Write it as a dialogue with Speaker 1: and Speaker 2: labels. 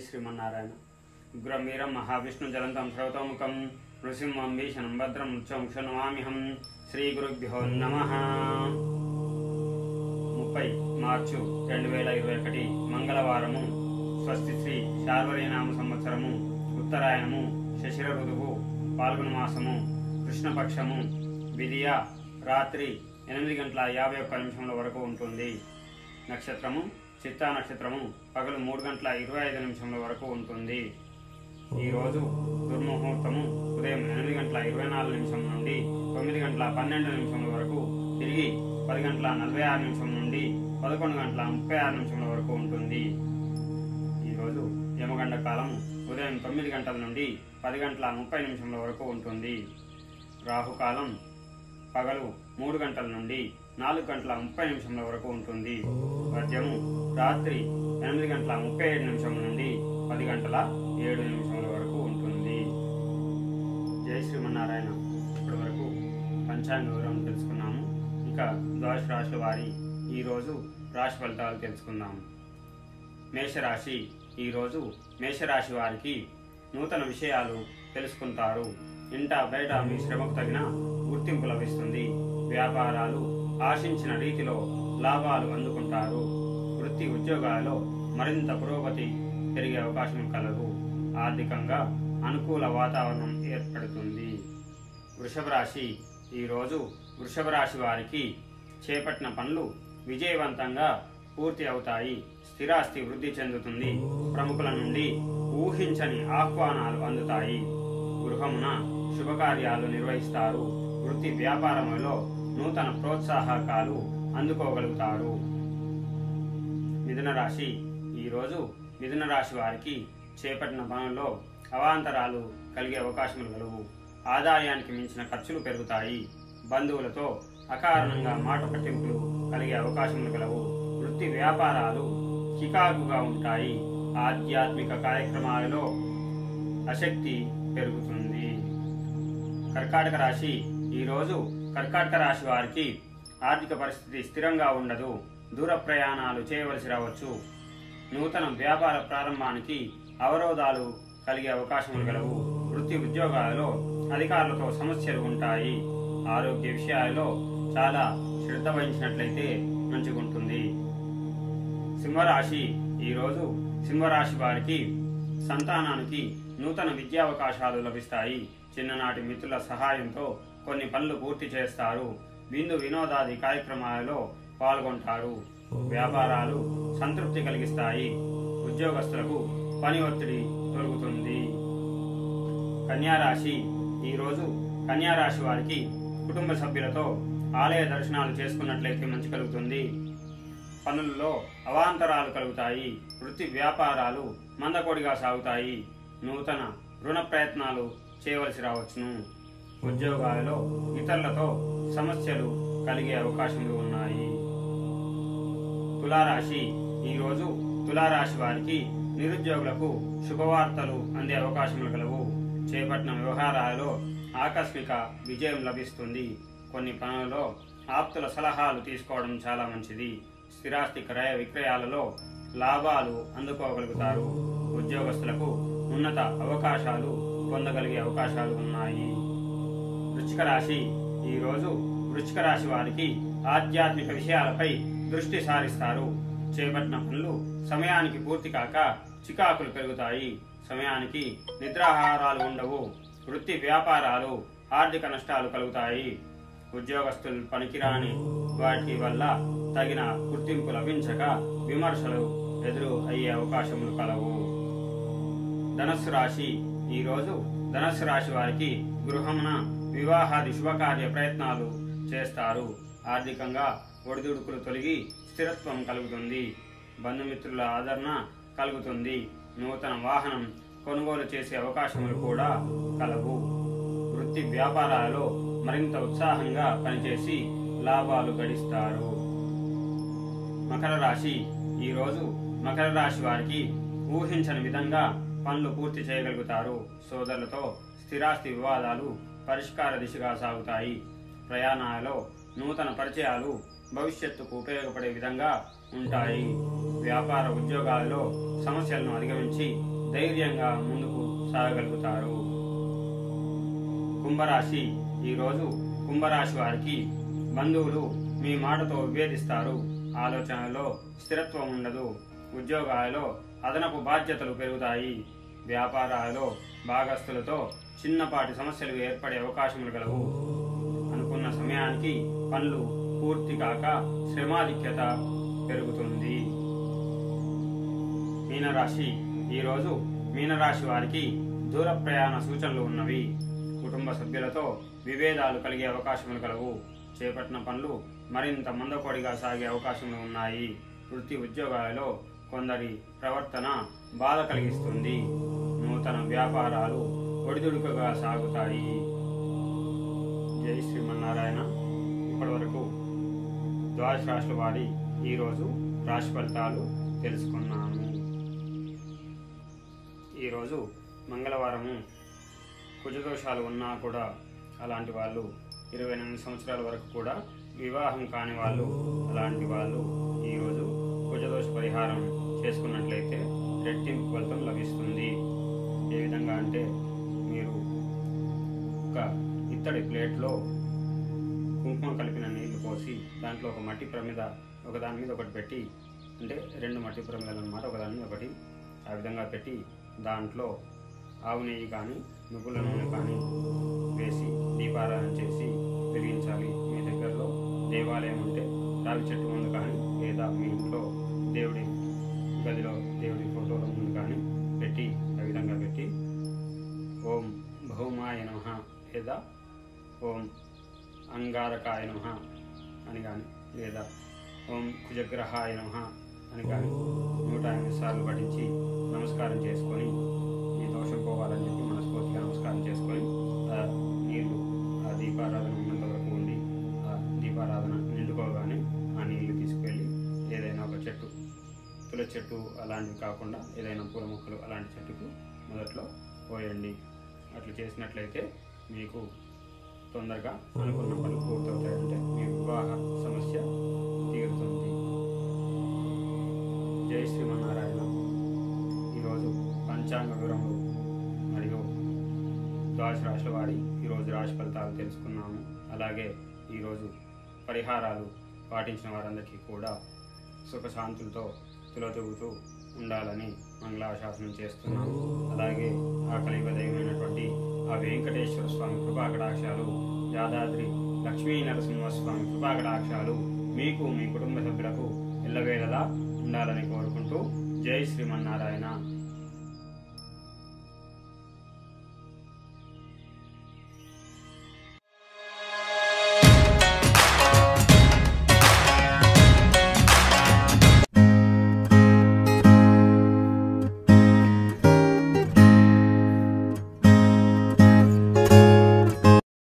Speaker 1: శ్రీమన్నారాయణ ఉగ్రం వీరం మహావిష్ణు జలంతం శ్రవతోముఖం నృసింహం భీషణం భద్రం ముచ్చముక్ష నమామిహం శ్రీ గురుభ్యో నమ ముప్పై మార్చు రెండు వేల ఇరవై ఒకటి మంగళవారము స్వస్తి శ్రీ శార్వరీనామ సంవత్సరము ఉత్తరాయణము శశిర ఋతువు పాల్గొన మాసము కృష్ణపక్షము విధియ రాత్రి ఎనిమిది గంటల యాభై ఒక్క నిమిషముల వరకు ఉంటుంది నక్షత్రము చిత్తా నక్షత్రము పగలు మూడు గంటల ఇరవై ఐదు నిమిషముల వరకు ఉంటుంది ఈరోజు దుర్ముహూర్తము ఉదయం ఎనిమిది గంటల ఇరవై నాలుగు నిమిషం నుండి తొమ్మిది గంటల పన్నెండు నిమిషముల వరకు తిరిగి పది గంటల నలభై ఆరు నిమిషం నుండి పదకొండు గంటల ముప్పై ఆరు నిమిషముల వరకు ఉంటుంది ఈరోజు యమగండ కాలం ఉదయం తొమ్మిది గంటల నుండి పది గంటల ముప్పై నిమిషముల వరకు ఉంటుంది రాహుకాలం పగలు మూడు గంటల నుండి నాలుగు గంటల ముప్పై నిమిషముల వరకు ఉంటుంది మధ్యము రాత్రి ఎనిమిది గంటల ముప్పై ఏడు నిమిషముల నుండి పది గంటల ఏడు నిమిషముల వరకు ఉంటుంది జై శ్రీమన్నారాయణ ఇప్పటి వరకు పంచాంగ వివరం తెలుసుకున్నాము ఇక ద్వాదశ రాశుల వారి ఈరోజు రాశి ఫలితాలు తెలుసుకుందాము మేషరాశి ఈరోజు మేషరాశి వారికి నూతన విషయాలు తెలుసుకుంటారు ఇంట బయట మీ శ్రమకు తగిన గుర్తింపు లభిస్తుంది వ్యాపారాలు ఆశించిన రీతిలో లాభాలు అందుకుంటారు వృత్తి ఉద్యోగాలలో మరింత పురోగతి పెరిగే అవకాశం కలదు ఆర్థికంగా అనుకూల వాతావరణం ఏర్పడుతుంది వృషభ రాశి ఈరోజు వృషభ రాశి వారికి చేపట్టిన పనులు విజయవంతంగా పూర్తి అవుతాయి స్థిరాస్తి వృద్ధి చెందుతుంది ప్రముఖుల నుండి ఊహించని ఆహ్వానాలు అందుతాయి గృహమున శుభకార్యాలు నిర్వహిస్తారు వృత్తి వ్యాపారములో నూతన ప్రోత్సాహకాలు అందుకోగలుగుతారు మిథున రాశి ఈరోజు మిథున రాశి వారికి చేపట్టిన పనుల్లో అవాంతరాలు కలిగే అవకాశములు కలుగు ఆదాయానికి మించిన ఖర్చులు పెరుగుతాయి బంధువులతో అకారణంగా మాట పట్టింపులు కలిగే అవకాశములు కలవు వృత్తి వ్యాపారాలు చికాకుగా ఉంటాయి ఆధ్యాత్మిక కార్యక్రమాలలో ఆసక్తి పెరుగుతుంది కర్కాటక రాశి ఈరోజు కర్కాటక రాశి వారికి ఆర్థిక పరిస్థితి స్థిరంగా ఉండదు దూర ప్రయాణాలు చేయవలసి రావచ్చు నూతన వ్యాపార ప్రారంభానికి అవరోధాలు కలిగే అవకాశములు గలవు వృత్తి ఉద్యోగాలలో అధికారులతో సమస్యలు ఉంటాయి ఆరోగ్య విషయాలలో చాలా శ్రద్ధ వహించినట్లయితే మంచిగుంటుంది సింహరాశి ఈరోజు సింహరాశి వారికి సంతానానికి నూతన విద్యావకాశాలు లభిస్తాయి చిన్ననాటి మిత్రుల సహాయంతో కొన్ని పనులు పూర్తి చేస్తారు విందు వినోదాది కార్యక్రమాలలో పాల్గొంటారు వ్యాపారాలు సంతృప్తి కలిగిస్తాయి ఉద్యోగస్తులకు పని ఒత్తిడి తొలగుతుంది కన్యారాశి ఈరోజు కన్యారాశి వారికి కుటుంబ సభ్యులతో ఆలయ దర్శనాలు చేసుకున్నట్లయితే మంచి కలుగుతుంది పనులలో అవాంతరాలు కలుగుతాయి వృత్తి వ్యాపారాలు మందకొడిగా సాగుతాయి నూతన రుణ ప్రయత్నాలు చేయవలసి రావచ్చును ఉద్యోగాలలో ఇతరులతో సమస్యలు కలిగే అవకాశములు ఉన్నాయి తులారాశి ఈరోజు తులారాశి వారికి నిరుద్యోగులకు శుభవార్తలు అందే అవకాశములు కలవు చేపట్టిన వ్యవహారాలలో ఆకస్మిక విజయం లభిస్తుంది కొన్ని పనులలో ఆప్తుల సలహాలు తీసుకోవడం చాలా మంచిది స్థిరాస్తి క్రయ విక్రయాలలో లాభాలు అందుకోగలుగుతారు ఉద్యోగస్తులకు ఉన్నత అవకాశాలు పొందగలిగే అవకాశాలు ఉన్నాయి వృచ్చిక రాశి ఈరోజు వృచ్చిక రాశి వారికి ఆధ్యాత్మిక విషయాలపై దృష్టి సారిస్తారు చేపట్టిన పనులు సమయానికి పూర్తి కాక చికాకులు పెరుగుతాయి సమయానికి నిద్రాహారాలు ఉండవు వృత్తి వ్యాపారాలు ఆర్థిక నష్టాలు కలుగుతాయి ఉద్యోగస్తులు పనికిరాని వాటి వల్ల తగిన గుర్తింపు లభించక విమర్శలు ఎదురు అయ్యే అవకాశములు కలవు ధనస్సు రాశి ఈరోజు ధనస్సు రాశి వారికి గృహమున వివాహాది శుభకార్య ప్రయత్నాలు చేస్తారు ఆర్థికంగా ఒడిదుడుకులు తొలగి స్థిరత్వం కలుగుతుంది బంధుమిత్రుల ఆదరణ కలుగుతుంది నూతన వాహనం కొనుగోలు చేసే అవకాశములు కూడా కలవు వృత్తి వ్యాపారాలలో మరింత ఉత్సాహంగా పనిచేసి లాభాలు గడిస్తారు మకర రాశి ఈరోజు మకర రాశి వారికి ఊహించని విధంగా పనులు పూర్తి చేయగలుగుతారు సోదరులతో స్థిరాస్తి వివాదాలు పరిష్కార దిశగా సాగుతాయి ప్రయాణాలలో నూతన పరిచయాలు భవిష్యత్తుకు ఉపయోగపడే విధంగా ఉంటాయి వ్యాపార ఉద్యోగాలలో సమస్యలను అధిగమించి ధైర్యంగా ముందుకు సాగగలుగుతారు కుంభరాశి ఈరోజు కుంభరాశి వారికి బంధువులు మీ మాటతో విభేదిస్తారు ఆలోచనలో స్థిరత్వం ఉండదు ఉద్యోగాలలో అదనపు బాధ్యతలు పెరుగుతాయి వ్యాపారాలలో భాగస్తులతో చిన్నపాటి సమస్యలు ఏర్పడే అవకాశములు గలవు అనుకున్న సమయానికి పనులు పూర్తి కాక శ్రమాధిక్యత పెరుగుతుంది మీనరాశి ఈరోజు మీనరాశి వారికి దూర ప్రయాణ సూచనలు ఉన్నవి కుటుంబ సభ్యులతో విభేదాలు కలిగే అవకాశములు కలవు చేపట్టిన పనులు మరింత మందకొడిగా సాగే అవకాశములు ఉన్నాయి వృత్తి ఉద్యోగాలలో కొందరి ప్రవర్తన బాధ కలిగిస్తుంది నూతన వ్యాపారాలు ఒడిదుడుకుగా సాగుతాయి జై శ్రీమన్నారాయణ ఇప్పటి వరకు ద్వాదశ రాశుల వారి ఈరోజు రాశి ఫలితాలు తెలుసుకున్నాము ఈరోజు మంగళవారము కుజదోషాలు ఉన్నా కూడా అలాంటి వాళ్ళు ఇరవై ఎనిమిది సంవత్సరాల వరకు కూడా వివాహం కాని వాళ్ళు అలాంటి వాళ్ళు ఈరోజు కుజదోష పరిహారం చేసుకున్నట్లయితే రెట్టింపు ఫలితం లభిస్తుంది ఏ విధంగా అంటే మీరు ఒక ఇత్తడి ప్లేట్లో కుంకుమ కలిపిన నీళ్లు పోసి దాంట్లో ఒక మట్టి ప్రమిద ఒకదాని మీద ఒకటి పెట్టి అంటే రెండు మట్టి ప్రమిదలు అనమాట ఒకదాని మీద ఒకటి ఆ విధంగా పెట్టి దాంట్లో ఆవు నెయ్యి కానీ నువ్వుల నూనె కానీ వేసి దీపారాధన చేసి వెలిగించాలి మీ దగ్గరలో దేవాలయం ఉంటే రావి చెట్టు ముందు కానీ లేదా మీ ఇంట్లో దేవుడి గదిలో దేవుడి ఫోటోల ముందు కానీ పెట్టి ఆ విధంగా పెట్టి ఓం భౌమాయ నమ లేదా ఓం అంగారకాయ నమ అని కానీ లేదా ఓం కుజగ్రహాయ నమ అని కానీ నూట ఎనిమిది సార్లు పఠించి నమస్కారం చేసుకొని ఈ దోషం పోవాలని చెప్పి మనస్ఫూర్తిగా నమస్కారం చేసుకొని ఆ నీళ్లు ఆ దీపారాధన ఉన్నంత వరకు ఉండి ఆ దీపారాధన నిండుకోగానే ఆ నీళ్లు తీసుకువెళ్ళి ఏదైనా ఒక చెట్టు తులసి చెట్టు అలాంటివి కాకుండా ఏదైనా పూల మొక్కలు అలాంటి చెట్టుకు మొదట్లో పోయండి అట్లా చేసినట్లయితే మీకు తొందరగా అనుకున్న పనులు పూర్తవుతాయంటే మీ వివాహ సమస్య తీరుతుంది జై శ్రీమన్నారాయణ ఈరోజు పంచాంగ వివరములు మరియు ద్వాదశ రాశుల వారి ఈరోజు రాశి ఫలితాలు తెలుసుకున్నాము అలాగే ఈరోజు పరిహారాలు పాటించిన వారందరికీ కూడా సుఖశాంతులతో తులతూగుతూ ఉండాలని మంగళాశాసనం చేస్తున్నాము అలాగే ఆ కలియుగ దైవమైనటువంటి ఆ వెంకటేశ్వర స్వామి కృపాకటాక్షాలు యాదాద్రి లక్ష్మీ నరసింహస్వామి కృపాకటాక్షాలు మీకు మీ కుటుంబ సభ్యులకు ఎల్లవేళలా ఉండాలని కోరుకుంటూ జై శ్రీమన్నారాయణ